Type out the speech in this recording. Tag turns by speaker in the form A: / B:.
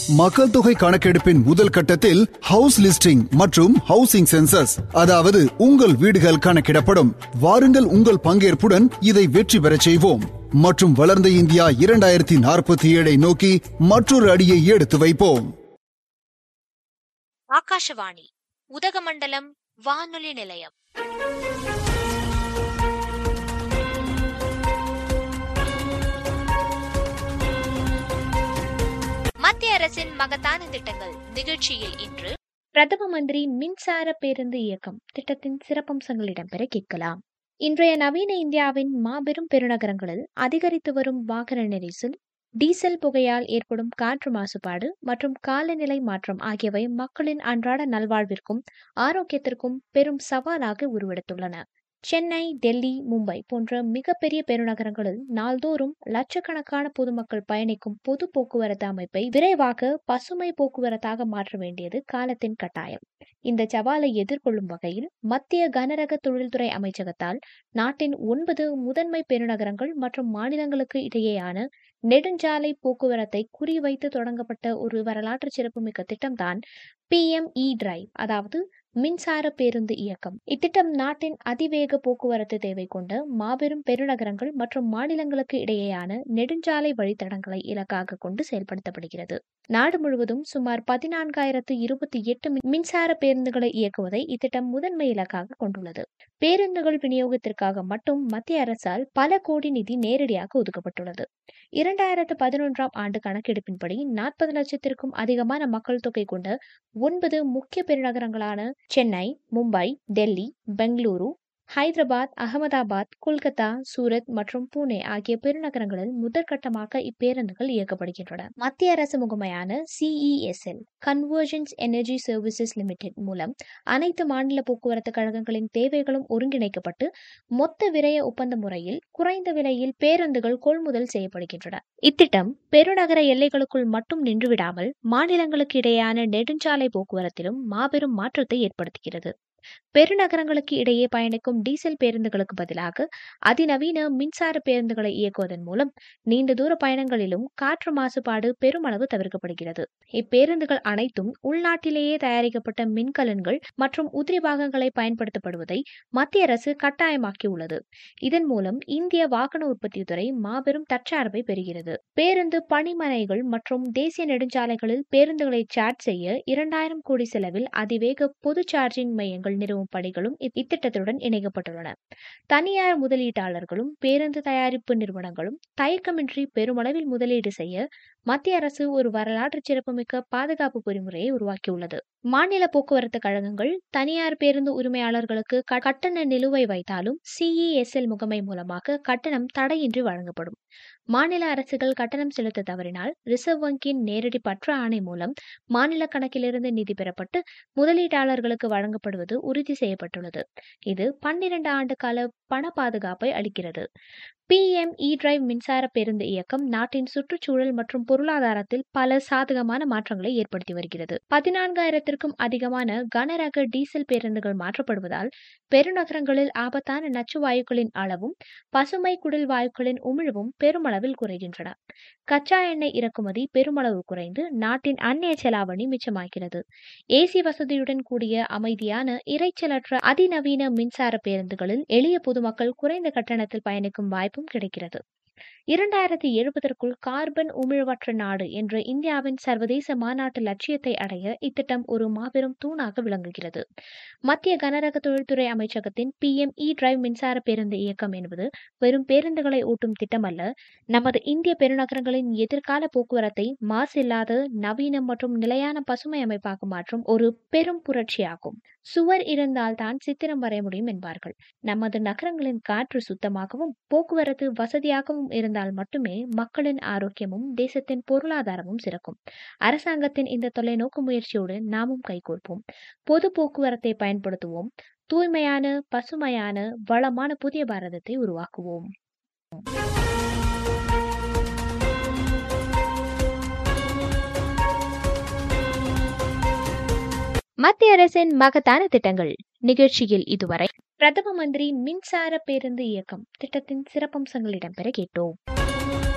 A: மக்கள் தொகை கணக்கெடுப்பின் முதல் கட்டத்தில் ஹவுஸ் லிஸ்டிங் மற்றும் ஹவுசிங் சென்சஸ் அதாவது உங்கள் வீடுகள் கணக்கிடப்படும் வாருங்கள் உங்கள் பங்கேற்புடன் இதை வெற்றி பெறச் செய்வோம் மற்றும் வளர்ந்த இந்தியா இரண்டாயிரத்தி நாற்பத்தி ஏழை நோக்கி மற்றொரு அடியை எடுத்து வைப்போம்
B: ஆகாஷவாணி உதகமண்டலம் வானொலி நிலையம் மத்திய அரசின் மகத்தான திட்டங்கள் நிகழ்ச்சியில் இன்று
C: பிரதம மந்திரி மின்சார பேருந்து இயக்கம் திட்டத்தின் சிறப்பம்சங்கள் இடம்பெற கேட்கலாம் இன்றைய நவீன இந்தியாவின் மாபெரும் பெருநகரங்களில் அதிகரித்து வரும் வாகன நெரிசல் டீசல் புகையால் ஏற்படும் காற்று மாசுபாடு மற்றும் காலநிலை மாற்றம் ஆகியவை மக்களின் அன்றாட நல்வாழ்விற்கும் ஆரோக்கியத்திற்கும் பெரும் சவாலாக உருவெடுத்துள்ளன சென்னை டெல்லி மும்பை போன்ற மிகப்பெரிய பெருநகரங்களில் நாள்தோறும் லட்சக்கணக்கான பொதுமக்கள் பயணிக்கும் பொது போக்குவரத்து அமைப்பை விரைவாக பசுமை போக்குவரத்தாக மாற்ற வேண்டியது காலத்தின் கட்டாயம் இந்த சவாலை எதிர்கொள்ளும் வகையில் மத்திய கனரக தொழில்துறை அமைச்சகத்தால் நாட்டின் ஒன்பது முதன்மை பெருநகரங்கள் மற்றும் மாநிலங்களுக்கு இடையேயான நெடுஞ்சாலை போக்குவரத்தை குறிவைத்து தொடங்கப்பட்ட ஒரு வரலாற்று சிறப்புமிக்க திட்டம்தான் பி எம் இ டிரைவ் அதாவது மின்சார பேருந்து இயக்கம் இத்திட்டம் நாட்டின் அதிவேக போக்குவரத்து தேவை கொண்ட மாபெரும் பெருநகரங்கள் மற்றும் மாநிலங்களுக்கு இடையேயான நெடுஞ்சாலை வழித்தடங்களை இலக்காக கொண்டு செயல்படுத்தப்படுகிறது நாடு முழுவதும் சுமார் பதினான்காயிரத்து இருபத்தி எட்டு மின்சார பேருந்துகளை இயக்குவதை இத்திட்டம் முதன்மை இலக்காக கொண்டுள்ளது பேருந்துகள் விநியோகத்திற்காக மட்டும் மத்திய அரசால் பல கோடி நிதி நேரடியாக ஒதுக்கப்பட்டுள்ளது இரண்டாயிரத்து பதினொன்றாம் ஆண்டு கணக்கெடுப்பின்படி நாற்பது லட்சத்திற்கும் அதிகமான மக்கள் தொகை கொண்ட ஒன்பது முக்கிய பெருநகரங்களான சென்னை மும்பை டெல்லி பெங்களூரு ஹைதராபாத் அகமதாபாத் கொல்கத்தா சூரத் மற்றும் புனே ஆகிய பெருநகரங்களில் முதற்கட்டமாக இப்பேருந்துகள் இயக்கப்படுகின்றன மத்திய அரசு முகமையான CESL convergence energy services limited மூலம் அனைத்து மாநில போக்குவரத்து கழகங்களின் தேவைகளும் ஒருங்கிணைக்கப்பட்டு மொத்த விரய ஒப்பந்த முறையில் குறைந்த விலையில் பேருந்துகள் கொள்முதல் செய்யப்படுகின்றன இத்திட்டம் பெருநகர எல்லைகளுக்குள் மட்டும் நின்றுவிடாமல் மாநிலங்களுக்கு இடையேயான நெடுஞ்சாலை போக்குவரத்திலும் மாபெரும் மாற்றத்தை ஏற்படுத்துகிறது பெருநகரங்களுக்கு இடையே பயணிக்கும் டீசல் பேருந்துகளுக்கு பதிலாக அதிநவீன மின்சார பேருந்துகளை இயக்குவதன் மூலம் நீண்ட தூர பயணங்களிலும் காற்று மாசுபாடு பெருமளவு தவிர்க்கப்படுகிறது இப்பேருந்துகள் அனைத்தும் உள்நாட்டிலேயே தயாரிக்கப்பட்ட மின்கலன்கள் மற்றும் உதிரி பாகங்களை பயன்படுத்தப்படுவதை மத்திய அரசு கட்டாயமாக்கியுள்ளது இதன் மூலம் இந்திய வாகன உற்பத்தித்துறை மாபெரும் தற்சார்பை பெறுகிறது பேருந்து பணிமனைகள் மற்றும் தேசிய நெடுஞ்சாலைகளில் பேருந்துகளை சார்ஜ் செய்ய இரண்டாயிரம் கோடி செலவில் அதிவேக பொது சார்ஜிங் மையங்கள் நிறுவும் பணிகளும் இத்திட்டத்துடன் இணைக்கப்பட்டுள்ளன தனியார் முதலீட்டாளர்களும் பேருந்து தயாரிப்பு நிறுவனங்களும் தயக்கமின்றி பெருமளவில் முதலீடு செய்ய மத்திய அரசு ஒரு வரலாற்று சிறப்புமிக்க பாதுகாப்பு பொறிமுறையை உருவாக்கியுள்ளது மாநில போக்குவரத்து கழகங்கள் தனியார் பேருந்து உரிமையாளர்களுக்கு கட்டண நிலுவை வைத்தாலும் சிஇஎஸ்எல் முகமை மூலமாக கட்டணம் தடையின்றி வழங்கப்படும் மாநில அரசுகள் கட்டணம் செலுத்த தவறினால் ரிசர்வ் வங்கியின் நேரடி பற்ற ஆணை மூலம் மாநில கணக்கிலிருந்து நிதி பெறப்பட்டு முதலீட்டாளர்களுக்கு வழங்கப்படுவது உறுதி செய்யப்பட்டுள்ளது இது பன்னிரண்டு ஆண்டு கால பண பாதுகாப்பை அளிக்கிறது பி எம் இ டிரைவ் மின்சார பேருந்து இயக்கம் நாட்டின் சுற்றுச்சூழல் மற்றும் பொருளாதாரத்தில் பல சாதகமான மாற்றங்களை ஏற்படுத்தி வருகிறது பதினான்காயிரத்திற்கும் அதிகமான கனரக டீசல் பேருந்துகள் மாற்றப்படுவதால் பெருநகரங்களில் ஆபத்தான நச்சு வாயுக்களின் அளவும் பசுமை குடில் வாயுக்களின் உமிழ்வும் பெருமளவில் குறைகின்றன கச்சா எண்ணெய் இறக்குமதி பெருமளவு குறைந்து நாட்டின் அந்நிய செலாவணி மிச்சமாகிறது ஏசி வசதியுடன் கூடிய அமைதியான இறைச்சலற்ற அதிநவீன மின்சார பேருந்துகளில் எளிய பொதுமக்கள் குறைந்த கட்டணத்தில் பயணிக்கும் வாய்ப்பும் கிடைக்கிறது இரண்டாயிரத்தி எழுபதற்குள் கார்பன் உமிழ்வற்ற நாடு என்ற இந்தியாவின் சர்வதேச மாநாட்டு லட்சியத்தை அடைய இத்திட்டம் ஒரு மாபெரும் தூணாக விளங்குகிறது மத்திய கனரக தொழில்துறை அமைச்சகத்தின் பி எம் இ டிரைவ் மின்சார பேருந்து இயக்கம் என்பது வெறும் பேருந்துகளை ஓட்டும் திட்டம் அல்ல நமது இந்திய பெருநகரங்களின் எதிர்கால போக்குவரத்தை மாசு இல்லாத நவீன மற்றும் நிலையான பசுமை அமைப்பாக மாற்றும் ஒரு பெரும் புரட்சியாகும் சுவர் இருந்தால்தான் சித்திரம் வரைய முடியும் என்பார்கள் நமது நகரங்களின் காற்று சுத்தமாகவும் போக்குவரத்து வசதியாகவும் இருந்தால் மட்டுமே மக்களின் ஆரோக்கியமும் தேசத்தின் பொருளாதாரமும் சிறக்கும் அரசாங்கத்தின் இந்த தொலைநோக்கு முயற்சியோடு நாமும் கைகோர்ப்போம் பொது போக்குவரத்தை பயன்படுத்துவோம் தூய்மையான பசுமையான வளமான புதிய பாரதத்தை உருவாக்குவோம் மத்திய அரசின் மகத்தான திட்டங்கள் நிகழ்ச்சியில் இதுவரை பிரதம மந்திரி மின்சார பேருந்து இயக்கம் திட்டத்தின் சிறப்பம்சங்கள் இடம்பெற கேட்டோம்